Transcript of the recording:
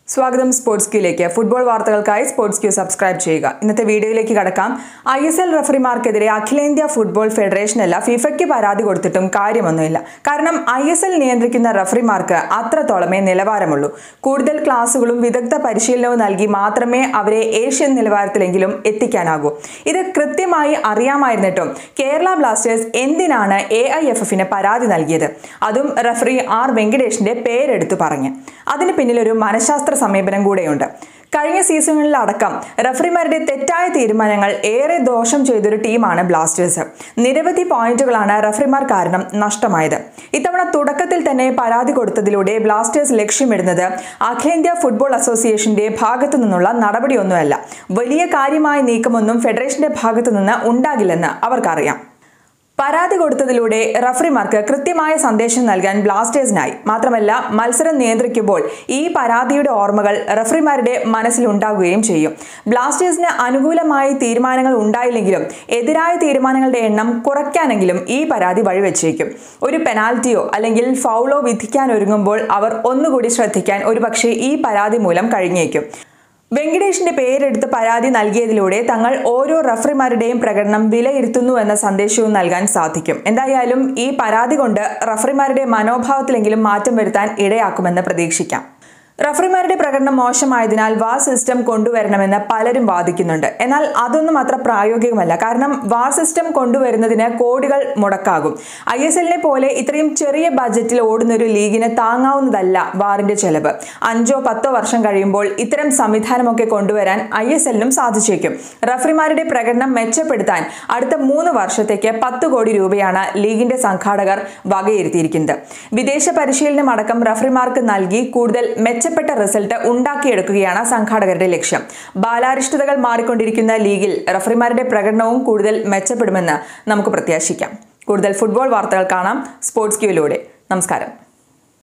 സ്വാഗതം സ്പോർട്സ് ക്യൂയിലേക്ക് ഫുട്ബോൾ വാർത്തകൾക്കായി സ്പോർട്സ് ക്യൂ സബ്സ്ക്രൈബ് ചെയ്യുക ഇന്നത്തെ വീഡിയോയിലേക്ക് കടക്കാം ഐ എസ് എൽ റഫറിമാർക്കെതിരെ അഖിലേന്ത്യാ ഫുട്ബോൾ ഫെഡറേഷനല്ല ഫിഫയ്ക്ക് പരാതി കൊടുത്തിട്ടും കാര്യമൊന്നുമില്ല കാരണം ഐ എസ് എൽ നിയന്ത്രിക്കുന്ന റഫറിമാർക്ക് അത്രത്തോളമേ നിലവാരമുള്ളൂ കൂടുതൽ ക്ലാസുകളും വിദഗ്ധ പരിശീലനവും നൽകി മാത്രമേ അവരെ ഏഷ്യൻ നിലവാരത്തിലെങ്കിലും എത്തിക്കാനാകൂ ഇത് കൃത്യമായി അറിയാമായിരുന്നിട്ടും കേരള ബ്ലാസ്റ്റേഴ്സ് എന്തിനാണ് എ ഐ എഫ് എഫിന് പരാതി നൽകിയത് അതും റഫറി ആർ വെങ്കടേഷിന്റെ പേരെടുത്തു പറഞ്ഞ് അതിന് പിന്നിൽ ഒരു മനഃശാസ്ത്ര സമീപനം കൂടെയുണ്ട് കഴിഞ്ഞ സീസണുകളിലടക്കം റഫറിമാരുടെ തെറ്റായ തീരുമാനങ്ങൾ ഏറെ ദോഷം ചെയ്തൊരു ടീമാണ് ബ്ലാസ്റ്റേഴ്സ് നിരവധി പോയിന്റുകളാണ് റഫറിമാർ കാരണം നഷ്ടമായത് ഇത്തവണ തുടക്കത്തിൽ തന്നെ പരാതി കൊടുത്തതിലൂടെ ബ്ലാസ്റ്റേഴ്സ് ലക്ഷ്യമിടുന്നത് അഖിലേന്ത്യാ ഫുട്ബോൾ അസോസിയേഷന്റെ ഭാഗത്തു നിന്നുള്ള നടപടിയൊന്നുമല്ല വലിയ കാര്യമായ നീക്കമൊന്നും ഫെഡറേഷന്റെ ഭാഗത്തു നിന്ന് ഉണ്ടാകില്ലെന്ന് അവർക്കറിയാം പരാതി കൊടുത്തതിലൂടെ റഫറിമാർക്ക് കൃത്യമായ സന്ദേശം നൽകാൻ ബ്ലാസ്റ്റേഴ്സിനായി മാത്രമല്ല മത്സരം നിയന്ത്രിക്കുമ്പോൾ ഈ പരാതിയുടെ ഓർമ്മകൾ റഫറിമാരുടെ മനസ്സിലുണ്ടാകുകയും ചെയ്യും ബ്ലാസ്റ്റേഴ്സിന് അനുകൂലമായി തീരുമാനങ്ങൾ ഉണ്ടായില്ലെങ്കിലും എതിരായ തീരുമാനങ്ങളുടെ എണ്ണം കുറയ്ക്കാനെങ്കിലും ഈ പരാതി വഴിവെച്ചേക്കും ഒരു പെനാൽറ്റിയോ അല്ലെങ്കിൽ ഫൗളോ വിധിക്കാൻ ഒരുങ്ങുമ്പോൾ അവർ ഒന്നുകൂടി ശ്രദ്ധിക്കാൻ ഒരുപക്ഷെ ഈ പരാതി മൂലം കഴിഞ്ഞേക്കും വെങ്കടേഷിന്റെ പേരെടുത്ത് പരാതി നൽകിയതിലൂടെ തങ്ങൾ ഓരോ റഫറിമാരുടെയും പ്രകടനം വിലയിരുത്തുന്നു എന്ന സന്ദേശവും നൽകാൻ സാധിക്കും എന്തായാലും ഈ പരാതി കൊണ്ട് റഫറിമാരുടെ മനോഭാവത്തിലെങ്കിലും മാറ്റം വരുത്താൻ ഇടയാക്കുമെന്ന് പ്രതീക്ഷിക്കാം റഫറിമാരുടെ പ്രകടനം മോശമായതിനാൽ വാർ സിസ്റ്റം കൊണ്ടുവരണമെന്ന് പലരും വാദിക്കുന്നുണ്ട് എന്നാൽ അതൊന്നും അത്ര പ്രായോഗികമല്ല കാരണം വാർ സിസ്റ്റം കൊണ്ടുവരുന്നതിന് കോടികൾ മുടക്കാകും ഐ എസ് എല്ലിനെ പോലെ ഇത്രയും ചെറിയ ബജറ്റിൽ ഓടുന്ന ഒരു ലീഗിന് താങ്ങാവുന്നതല്ല വാറിന്റെ ചെലവ് അഞ്ചോ പത്തോ വർഷം കഴിയുമ്പോൾ ഇത്തരം സംവിധാനമൊക്കെ കൊണ്ടുവരാൻ ഐ എസ് എല്ലിനും സാധിച്ചേക്കും റഫറിമാരുടെ പ്രകടനം മെച്ചപ്പെടുത്താൻ അടുത്ത മൂന്ന് വർഷത്തേക്ക് പത്ത് കോടി രൂപയാണ് ലീഗിന്റെ സംഘാടകർ വകയിരുത്തിയിരിക്കുന്നത് വിദേശ പരിശീലനം അടക്കം റഫറിമാർക്ക് നൽകി കൂടുതൽ മെച്ച മെച്ചപ്പെട്ട റിസൾട്ട് ഉണ്ടാക്കിയെടുക്കുകയാണ് സംഘാടകരുടെ ലക്ഷ്യം ബാലാരിഷ്ടതകൾ മാറിക്കൊണ്ടിരിക്കുന്ന ലീഗിൽ റഫറിമാരുടെ പ്രകടനവും കൂടുതൽ മെച്ചപ്പെടുമെന്ന് നമുക്ക് പ്രത്യാശിക്കാം കൂടുതൽ ഫുട്ബോൾ വാർത്തകൾ കാണാം സ്പോർട്സ് ക്യൂയിലൂടെ നമസ്കാരം